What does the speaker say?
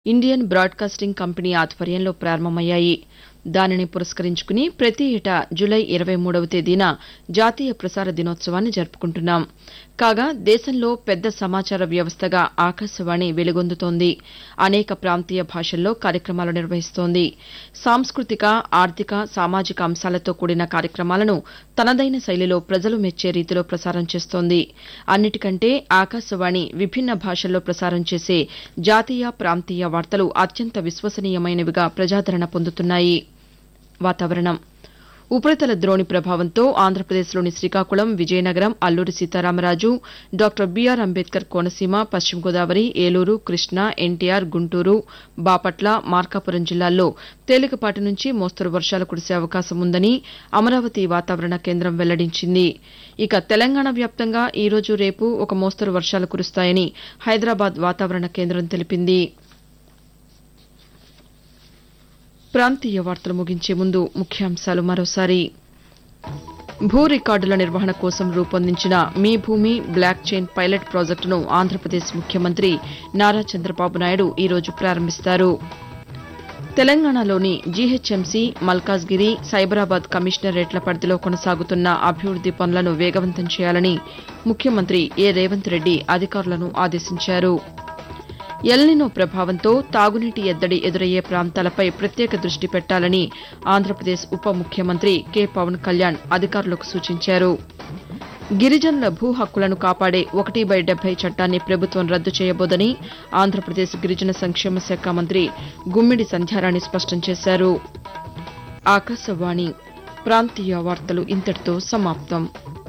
Indian broadcasting company ఆధ్వర్యంలో ప్రారంభమయ్యాయి దానిని పురస్కరించుకుని ప్రతి ఏటా జులై ఇరవై మూడవ తేదీన జాతీయ ప్రసార దినోత్సవాన్ని జరుపుకుంటున్నాం కాగా దేశంలో పెద్ద సమాచార వ్యవస్థగా ఆకాశవాణి వెలుగొందుతోంది అనేక ప్రాంతీయ భాషల్లో కార్యక్రమాలు నిర్వహిస్తోంది సాంస్కృతిక ఆర్థిక సామాజిక అంశాలతో కూడిన కార్యక్రమాలను తనదైన శైలిలో ప్రజలు మెచ్చే రీతిలో ప్రసారం చేస్తోంది అన్నిటికంటే ఆకాశవాణి విభిన్న భాషల్లో ప్రసారం చేసే జాతీయ ప్రాంతీయ వార్తలు అత్యంత విశ్వసనీయమైనవిగా ప్రజాదరణ పొందుతున్నాయి వాతావరణం ఉపరితల ద్రోణి ప్రభావంతో ఆంధ్రప్రదేశ్లోని శ్రీకాకుళం విజయనగరం అల్లూరి సీతారామరాజు డాక్టర్ బీఆర్ అంబేద్కర్ కోనసీమ పశ్చిమ గోదావరి ఏలూరు కృష్ణా ఎన్టీఆర్ గుంటూరు బాపట్ల మార్కాపురం జిల్లాల్లో తేలికపాటి నుంచి మోస్తరు వర్షాలు కురిసే అవకాశం ఉందని అమరావతి వాతావరణ కేంద్రం వెల్లడించింది ఇక తెలంగాణ వ్యాప్తంగా ఈ రోజు రేపు ఒక మోస్తరు వర్షాలు కురుస్తాయని హైదరాబాద్ వాతావరణ కేంద్రం తెలిపింది ప్రాంతీయ వార్తలు ముగించే ముందు ముఖ్యాంశాలు మరోసారి భూ రికార్డుల నిర్వహణ కోసం రూపొందించిన మీ భూమి బ్లాక్ చైన్ పైలట్ ప్రాజెక్టును ఆంధ్రప్రదేశ్ ముఖ్యమంత్రి నారా చంద్రబాబు నాయుడు ఈరోజు ప్రారంభిస్తారు తెలంగాణలోని జీహెచ్ఎంసీ మల్కాజ్గిరి సైబరాబాద్ కమిషనరేట్ల పరిధిలో కొనసాగుతున్న అభివృద్ది పనులను వేగవంతం చేయాలని ముఖ్యమంత్రి ఏ రేవంత్ రెడ్డి అధికారులను ఆదేశించారు ఎల్నినో ప్రభావంతో తాగునీటి ఎద్దడి ఎదురయ్యే ప్రాంతాలపై ప్రత్యేక దృష్టి పెట్టాలని ఆంధ్రప్రదేశ్ ఉప ముఖ్యమంత్రి కె పవన్ కళ్యాణ్ అధికారులకు సూచించారు గిరిజనుల భూ హక్కులను కాపాడే ఒకటి బై డెబ్బై చట్టాన్ని ప్రభుత్వం రద్దు చేయబోదని ఆంధ్రప్రదేశ్ గిరిజన సంక్షేమ శాఖ మంత్రి గుమ్మిడి సంధ్యారాణి స్పష్టం చేశారు ఆకాశవాణి ప్రాంతీయ వార్తలు ఇంతటితో సమాప్తం